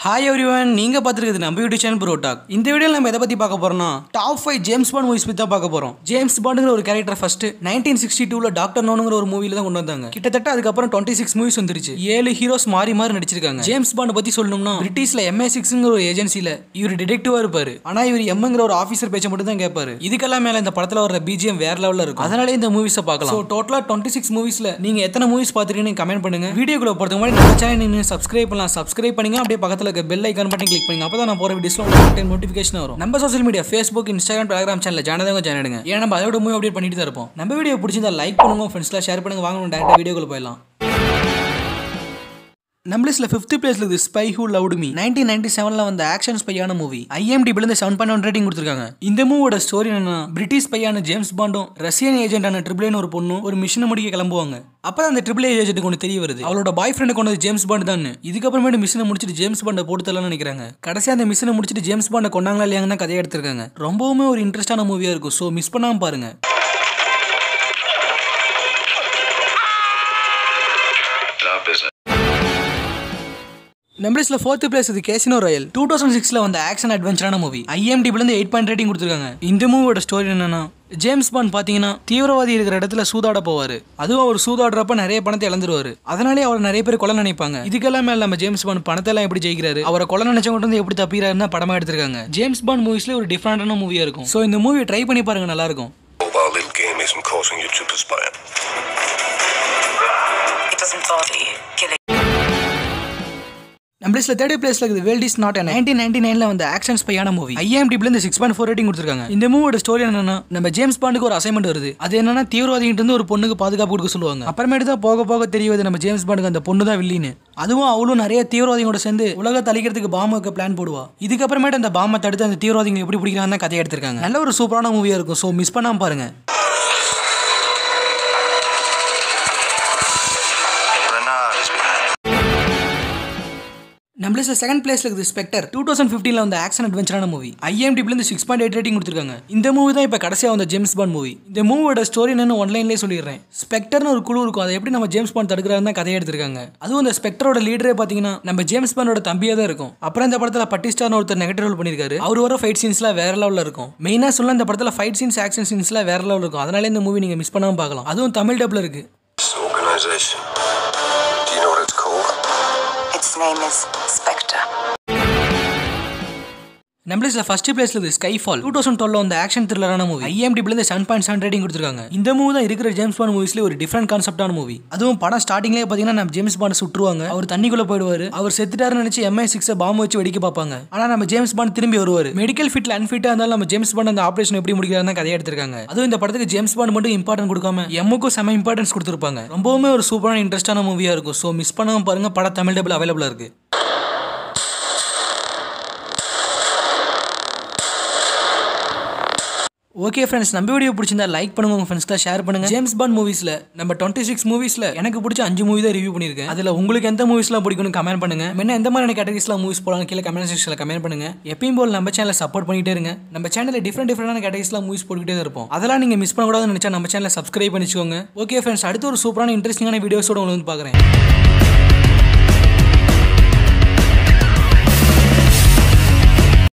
Hi everyone நீங்க பார்த்துருக்குது நம்ம YouTube channel bro talk இந்த வீடியோவில் நம்ம எதை பத்தி பார்க்க போறோம்னா top five James Bond movies பத்தி தான் பார்க்க போறோம் ஜேம்ஸ் பாண்டுங்கிற ஒரு கேரக்டர் ஃபர்ஸ்ட் நைன்டீன் சிக்ஸ்டி டூல டாக்டர் நோனுங்கிற ஒரு மூவில தான் கொண்டு வந்தாங்க கிட்டத்தட்ட அதுக்கப்புறம் டுவெண்ட்டி சிக்ஸ் மூவிஸ் வந்துருச்சு ஏழு ஹீரோஸ் மாறி மாறி நடிச்சிருக்காங்க ஜேம்ஸ் பாண்ட் பத்தி சொல்லணும்னா பிரிட்டிஷ்ல எம்ஏ சிக்ஸ்ங்கிற ஒரு ஏஜென்சில இவர் டிடெக்டிவா இருப்பாரு ஆனா இவர் எம்ங்கிற ஒரு ஆஃபீஸர் பேச்சை மட்டும் தான் கேட்பாரு இதுக்கெல்லாம் மேல இந்த படத்துல வர பிஜிஎம் வேற லெவல்ல இருக்கும் அதனாலே இந்த மூவிஸை பார்க்கலாம் ஸோ டோட்டலா டுவெண்ட்டி சிக்ஸ் மூவிஸ்ல நீங்க எத்தனை மூவிஸ் பார்த்துருக்கீங்கன்னு கமெண்ட் பண்ணுங்க வீடியோக்குள்ள போறதுக்கு முன்னாடி நம்ம சேனல் நீங்க சப்ஸ்கிரைப் பண்ணலாம் சப்ஸ்கிரைப் பண்ணுங்க அப்படியே பக்கத்துல இருக்க பெல் ஐக்கான் பட்டன் கிளிக் பண்ணுங்க அப்பதான் நான் போற வீடியோஸ்ல உங்களுக்கு நோட்டிஃபிகேஷன் வரும் நம்ம social media Facebook Instagram Telegram channel ஜானதவங்க ஜாயின் எடுங்க ஏன்னா நம்ம அதோட மூவி அப்டேட் பண்ணிட்டு தான் இருப்போம் நம்ம வீடியோ பிடிச்சிருந்தா லைக் பண்ணுங்க ஃப்ரெண்ட்ஸ்லாம் ஷேர் பண்ணுங்க வாங்க டேரக்டா வீடியோக்குள்ள போயிடலாம் நம்ம லிஸ்ட்ல ஃபிஃப்த் பிளேஸ்ல இருக்குது spy who loved me nineteen ninety செவன்ல வந்த ஆக்ஷன் ஸ்பையான மூவி ஐஎம்டிபில இருந்து செவன் பாயிண்ட் ஒன் ரேட்டிங் கொடுத்துருக்காங்க இந்த மூவியோட ஸ்டோரி என்னன்னா பிரிட்டிஷ் பையான ஜேம்ஸ் பாண்டும் ரஷ்யன் ஏஜென்டான ட்ரிபிள்னு ஒரு பொண்ணும் ஒரு மிஷினை முடிக்க கிளம்புவாங்க அப்பதான் அந்த ட்ரிபிள் ஏஜென்ட்டுக்கு ஒன்று தெரிய வருது அவளோட பாய் ஃப்ரெண்டு கொண்டு வந்து ஜேம்ஸ் பாண்ட் தான் இதுக்கப்புறமேட்டு மிஷினை முடிச்சிட்டு ஜேம்ஸ் பாண்டை போட்டு தரலாம்னு நினைக்கிறாங்க கடைசியா அந்த மிஷினை முடிச்சிட்டு ஜேம்ஸ் பாண்டை கொண்டாங்களா இல்லையாங்கன்னு தான் கதையை எடுத்திருக்காங்க ரொம்பவுமே ஒரு இன்ட்ரெஸ்டான மூவியா இருக்கும் ஸோ மிஸ் பண்ணாம பாருங்க Top is நம்பர்ஸ்ல ஃபோர்த் பிளேஸ் இது கேசினோ ராயல் டூ தௌசண்ட் சிக்ஸ்ல வந்த ஆக்ஷன் அட்வென்ச்சரான மூவி ஐஎம்டிபில இருந்து எயிட் பாயிண்ட் ரேட்டிங் கொடுத்துருக்காங்க இந்த மூவியோட ஸ்டோரி என்னன்னா ஜேம்ஸ் பாண்ட் பாத்தீங்கன்னா தீவிரவாதி இருக்கிற இடத்துல சூதாட போவாரு அதுவும் அவர் சூதாடுறப்ப நிறைய பணத்தை இழந்துருவாரு அதனாலே அவர் நிறைய பேர் கொலை நினைப்பாங்க இதுக்கெல்லாம் மேல நம்ம ஜேம்ஸ் பாண்ட் பணத்தை எல்லாம் எப்படி ஜெயிக்கிறாரு அவரை கொலை நினைச்சவங்க வந்து எப்படி தப்பிக்கிறாருன்னு படமா எடுத்திருக்காங்க ஜேம்ஸ் பாண்ட் மூவிஸ்ல ஒரு டிஃப்ரெண்டான மூவியா இருக்கும் ஸோ இந்த மூவி ட்ரை பண்ணி பாருங்க நல்லா இருக்கும் Hope our little game isn't causing you to perspire. It doesn't bother you killing. நம்ம லிஸ்ட்ல தேர்ட் பிளேஸ்ல இருக்குது world is not nineteen ninety நைன்ல வந்து ஆக்ஷன் ஸ்பையான மூவி ஐஎம்டிபில இருந்து சிக்ஸ் பாயிண்ட் ஃபோர் ரேட்டிங் கொடுத்துருக்காங்க இந்த மூவியோட ஸ்டோரி என்னன்னா நம்ம ஜேம்ஸ் பாண்டுக்கு ஒரு அசைன்மெண்ட் வருது அது என்னன்னா தீவிரவாதிகிட்ட இருந்து ஒரு பொண்ணுக்கு பாதுகாப்பு கொடுக்க சொல்லுவாங்க அப்புறமேட்டு தான் போக போக தெரியுது நம்ம ஜேம்ஸ் பாண்டுக்கு அந்த பொண்ணு தான் வில்லின்னு அதுவும் அவளும் நிறைய தீவிரவாதிகளோட சேர்ந்து உலகத்தை அழிக்கிறதுக்கு பாம்பு வைக்க பிளான் போடுவா இதுக்கப்புறமேட்டு அந்த பாம்பை தடுத்து அந்த தீவிரவாதிகள் எப்படி பிடிக்கிறாங்க தான் கதையை எடுத்திருக்காங்க நல்ல ஒரு சூப்பரான மூவியா இருக்கும் ஸோ மிஸ் பண்ணாம பாருங்க Renard is behind. நம்ம செகண்ட் பிளேஸ்ல இருக்குது ஸ்பெக்டர் டூ தௌசண்ட் ஃபிஃப்டீன்ல வந்த ஆக்ஷன் அட்வென்ச்சரான மூவி ஐஎம்டிபில இருந்து சிக்ஸ் பாயிண்ட் எயிட் ரேட்டிங் கொடுத்துருக்காங்க இந்த மூவி தான் இப்போ கடைசியாக வந்த ஜேம்ஸ் பாண்ட் மூவி இந்த மூவியோட ஸ்டோரி என்னன்னு ஒன்லைன்லேயே சொல்லிடுறேன் ஸ்பெக்டர்னு ஒரு குழு இருக்கும் அதை எப்படி நம்ம ஜேம்ஸ் பாண்ட் தடுக்கிறாருன்னு தான் கதையை எடுத்திருக்காங்க அதுவும் இந்த ஸ்பெக்டரோட லீடரே பார்த்தீங்கன்னா நம்ம ஜேம்ஸ் பாண்டோட தம்பியாக தான் இருக்கும் அப்புறம் இந்த படத்தில் பட்டிஸ்டார்னு ஒருத்தர் நெகட்டிவ் ரோல் பண்ணியிருக்காரு அவர் வர ஃபைட் சீன்ஸ்லாம் வேற லெவலில் இருக்கும் மெயினாக சொல்ல இந்த படத்தில் ஃபைட் சீன்ஸ் ஆக்ஷன் சீன்ஸ்லாம் வேற லெவலில் இருக்கும் அதனால இந்த மூவி நீங்கள் மிஸ் பண்ணாமல் பார்க்கலாம் அதுவும் தமிழ் டப்பில் இருக்கு This organization. Do you know what it's called? Its name is Spectre. நம்பர்ஸ்ல ஃபர்ஸ்ட் பிளேஸ்ல இருக்குது skyfall two thousand twelve அந்த ஆக்ஷன் த்ரில்லரான மூவி ஐஎம்டிபில இருந்து செவன் பாயிண்ட் செவன் ரேட்டிங் கொடுத்துருக்காங்க இந்த மூவி தான் இருக்கிற ஜேம்ஸ் பாண்ட் மூவிஸ்ல ஒரு டிஃப்ரெண்ட் கான்செப்டான மூவி அதுவும் படம் ஸ்டார்டிங்லேயே பார்த்தீங்கன்னா நம்ம ஜேம்ஸ் பாண்ட் சுட்டுருவாங்க அவர் தண்ணிக்குள்ள போயிடுவாரு அவர் செத்துட்டாருன்னு நினைச்சு எம்ஐ சிக்ஸை பாம்பு வச்சு வெடிக்க பார்ப்பாங்க ஆனா நம்ம ஜேம்ஸ் பாண்ட் திரும்பி வருவார் மெடிக்கல் ஃபிட்ல அன்ஃபிட்டா இருந்தாலும் நம்ம ஜேம்ஸ் பாண்ட் அந்த ஆபரேஷன் எப்படி முடிக்கிறாருன்னு கதையை எடுத்திருக்காங்க அதுவும் இந்த படத்துக்கு ஜேம்ஸ் பாண்ட் மட்டும் இம்பார்ட்டன்ட் கொடுக்காம எம்முக்கும் செம இம்பார்ட்டன்ஸ் கொடுத்துருப்பாங்க ரொம்பவுமே ஒரு சூப்பரான இன்ட்ரெஸ்டான மூவியா இருக்கும் ஸோ மிஸ் பண்ணாம பாருங்க படம் தமிழ் டபுள் அவைலபிளா இருக்கு ஓகே ஃப்ரெண்ட்ஸ் நம்ம வீடியோ பிடிச்சிருந்தா லைக் பண்ணுங்க உங்க ஃப்ரெண்ட்ஸ்க்கு ஷேர் பண்ணுங்க ஜேம்ஸ் பாண்ட் மூவிஸ்ல நம்ம டுவெண்ட்டி சிக்ஸ் மூவிஸ்ல எனக்கு பிடிச்ச அஞ்சு மூவி தான் ரிவ்யூ பண்ணியிருக்கேன் அதுல உங்களுக்கு எந்த மூவிஸ்லாம் பிடிக்கும்னு கமெண்ட் பண்ணுங்க என்ன எந்த மாதிரி கேட்டகரிஸ்லாம் மூவிஸ் போலாம் கீழே கமெண்ட் செக்ஷன்ல கமெண்ட் பண்ணுங்க எப்பயும் போல் நம்ம சேனலை சப்போர்ட் பண்ணிட்டே இருங்க நம்ம சேனலில் டிஃப்ரெண்ட் டிஃப்ரெண்டான கேட்டகரிஸ்லாம் மூவிஸ் போட்டுக்கிட்டே தான் இருப்போம் அதெல்லாம் நீங்க மிஸ் பண்ணக்கூடாதுன்னு நினைச்சா நம்ம சேனலை சப்ஸ்கிரைப் பண்ணிச்சுக்கோங்க ஓகே ஃப்ரெண்ட்ஸ் அடுத்து ஒரு சூப்பரான இன்ட்ரெஸ்டிங்கான வீடியோஸோட உங்களுக்கு வந்து பார்க்குறேன்